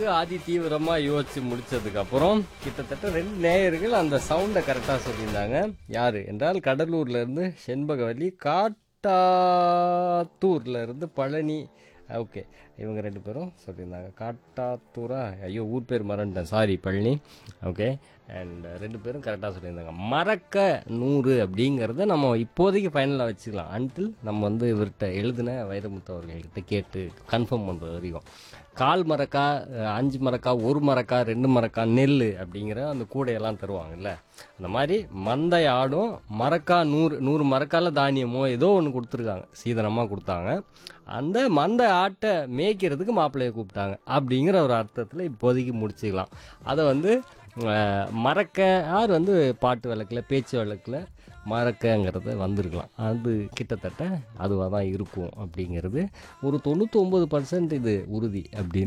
அளவுக்கு ஆதி தீவிரமா யோசிச்சு முடிச்சதுக்கு அப்புறம் கிட்டத்தட்ட ரெண்டு நேயர்கள் அந்த சவுண்டை கரெக்டா சொல்லியிருந்தாங்க யாரு என்றால் கடலூர்ல இருந்து செண்பகவல்லி காட்டாத்தூர்ல இருந்து பழனி ஓகே இவங்க ரெண்டு பேரும் சொல்லியிருந்தாங்க காட்டாத்தூரா ஐயோ ஊர் பேர் மறந்துட்டேன் சாரி பழனி ஓகே அண்ட் ரெண்டு பேரும் கரெக்டாக சொல்லியிருந்தாங்க மறக்க நூறு அப்படிங்கிறத நம்ம இப்போதைக்கு ஃபைனலாக வச்சுக்கலாம் அன்டில் நம்ம வந்து இவர்கிட்ட எழுதின வைரமுத்து அவர்கள்கிட்ட கேட்டு கன்ஃபார்ம் பண்ணுறது வரைக்கும் கால் மரக்கா அஹ், அஞ்சு மரக்கா ஒரு மரக்கா ரெண்டு மரக்கா நெல் அப்படிங்கிற அந்த கூடையெல்லாம் தருவாங்கல்ல அந்த மாதிரி மந்தை ஆடும் மரக்கா நூறு நூறு மரக்கால தானியமோ ஏதோ ஒன்று கொடுத்துருக்காங்க சீதனமாக கொடுத்தாங்க அந்த மந்தை ஆட்டை மேய்க்கிறதுக்கு மாப்பிள்ளையை கூப்பிட்டாங்க அப்படிங்கிற ஒரு அர்த்தத்தில் இப்போதைக்கு முடிச்சுக்கலாம் அதை வந்து அஹ், மறக்க யார் வந்து பாட்டு வழக்கில் பேச்சு வழக்கில் மறக்கங்கிறது வந்திருக்கலாம் அது கிட்டத்தட்ட அதுவாக தான் இருக்கும் அப்படிங்கிறது ஒரு தொண்ணூற்றி ஒம்பது பர்சன்ட் இது உறுதி அப்படின்னு